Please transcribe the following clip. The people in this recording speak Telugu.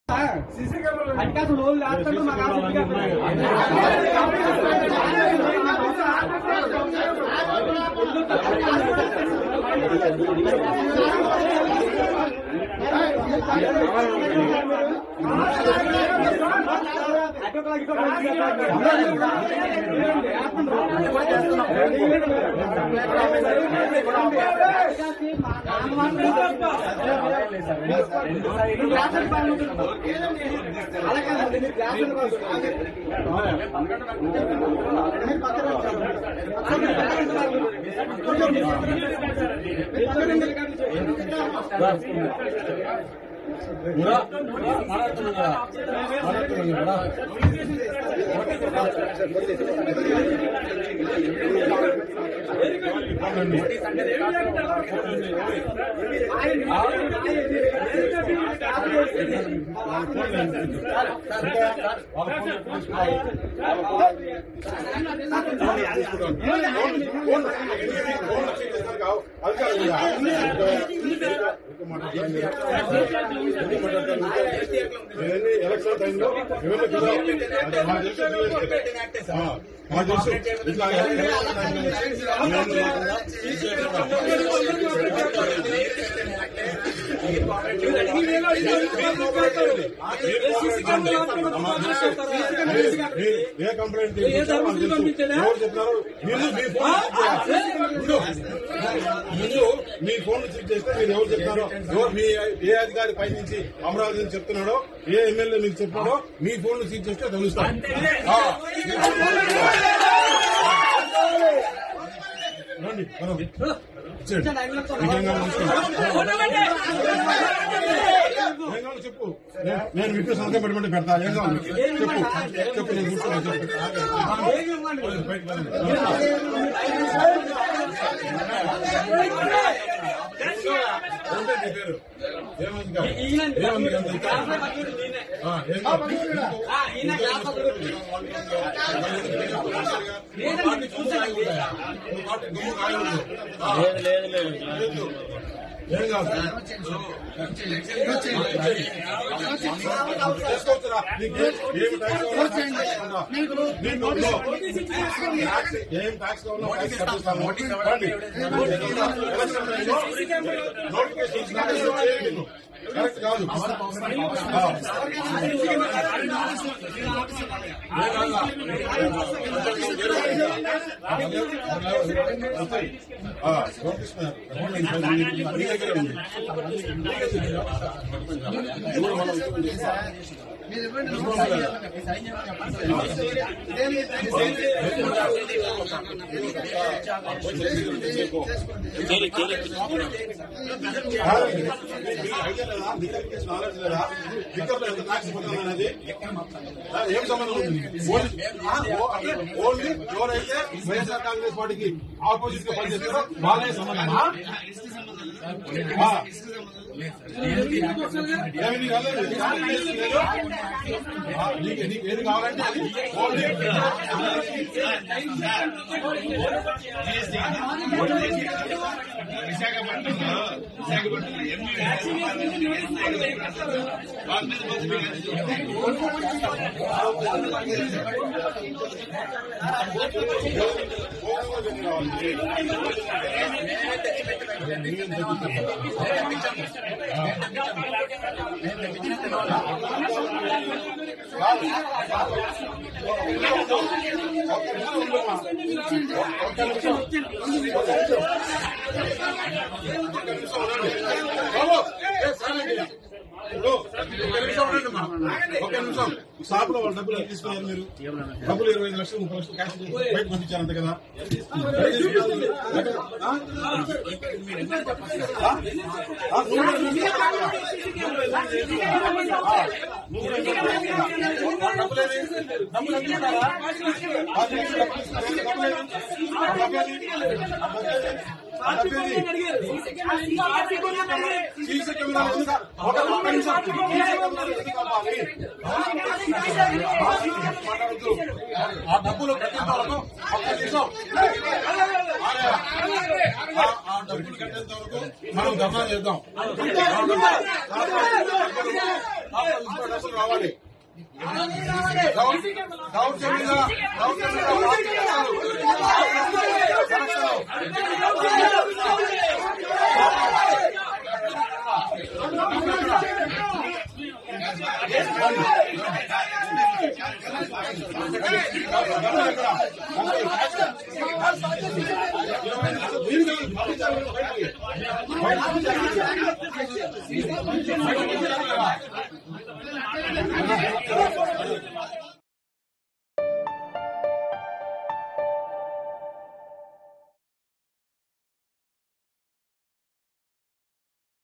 అంటే అసలు రోజు లేస్తాడు మాకు ఇవన్నీ ఎలక్షన్ టైంలో ఇవన్నీ కదా అది మాకు తెలుసు ఆ, మాకు తెలుసు ఇట్లా ఎలక్షన్ టైంలో ఇవన్నీ లేకుండా మీరు ఏ కంప్లైంట్ తీసుకొచ్చారో మాకు తెలుసు. ఎవరు చెప్పారు మీరు మీ ఫోన్ ముందు ముందు మీ ఫోన్ చెక్ చేస్తే మీరు ఎవరు చెప్తారో ఎవరు మీ ఏ అధికారి పై నుంచి అమరావతి నుంచి చెప్తున్నాడో ఏ ఎమ్మెల్యే మీకు చెప్పాడో మీ ఫోన్ సీజ్ చేస్తే తెలుస్తాం ఆ. రండి మనం. ఇచ్చేయండి. మీకేం కావాలో తీసుకోండి. ఏం కావాలో చెప్పు నేను- నేను మీకు సంతకం పెట్టమంటే పెడతా ఏం కావాలి మీకు? చెప్పు చెప్పు నేను కూర్చోను చెప్పు బయటకు రండి. ఏంటి నీ పేరు? ఏమంది కాదు? ఏమంది అంత ఇంకా? ఆ, ఏం కాదు? లేదు ఏం కాదు చేసుకోవచ్చురా. నీకు ఏం ట్యాక్స్ కావాలో నీకు నో. ట్యాక్స్ ఏం ట్యాక్స్ కావాలో ట్యాక్స్ కట్టిస్తాము. రండి. ఎలక్షన్ టైంలో నోటిఫికేషన్ ఇచ్చినాక ఏం చేయండి నీకు. కరెక్ట్ కాదు ఆ. ఆ, పంపిస్తున్నారు. మీ దగ్గరే ఉంది. ఎవరు మనం కాదండి. మీకు ఐడియా లేదా? లిక్కర్ కేసు నాలెడ్జ్ లేదా? లిక్కర్లో ఎంత ట్యాక్స్ పడుతుంది అనేది? ఆ, ఏం సంబంధం ఉంది ఓన్లీ ఆ, ఓ- అంటే ఓన్లీ ఎవరైతే వైఎస్ఆర్ కాంగ్రెస్ పార్టీకి ఆపోజిట్ గా పనిచేస్తారో వాళ్ళే సంబంధమా ఆ. ఏమి నీకు అల్లరి? నీకు కేసు లేదు? ఆ, నీకు నీకు ఏది కావాలంటే అది ఓన్లీ బాబు, ఏ, సాగండి. ఇప్పుడు ఒక నిమిషం ఉండండి అమ్మా. ఒక నిమిషం షాప్ లో వాళ్ళ డబ్బులు ఎంత తీసుకున్నారు మీరు డబ్బులు ఇరవై ఐదు లక్షలు ముప్పై లక్షలు క్యాష్ బయట పంపించారు అంతే కదా ఆ? ఆ? ఆ, నువ్వు కూడా తీసుకున్నావా? ఆ, నువ్వు కూడా తీసుకున్నావా? డబ్బులు ఏవి? డబ్బులు ఎంత ఇస్తారా? ఆ, తీసి డబ్బులు ఇస్తారా? డబ్బులు ఏవి? ఆ, డబ్బులు ఏవి? ఆ, డబ్బులు ఏవి? ఆ, డబ్బులు ఏవి? సీసీ కెమెరాలు ఎందుకు? ఒక ఒక్క నిమిషం. సీసీ కెమెరాలు ఎందుకు కావాలి? మాట్లాడొద్దు. ఆ డబ్బులు ప్రతి వాళ్ళకు ఒక్క నిమిషం. ఆ- ఆ డబ్బులు కట్టేంత వరకు మనం ధర్నా చేద్దాం డబ్బులు రావాలి దౌర్జన్యంగా దౌర్జన్యంగా మీరు కాదు, పంపించాలి, బయటికి.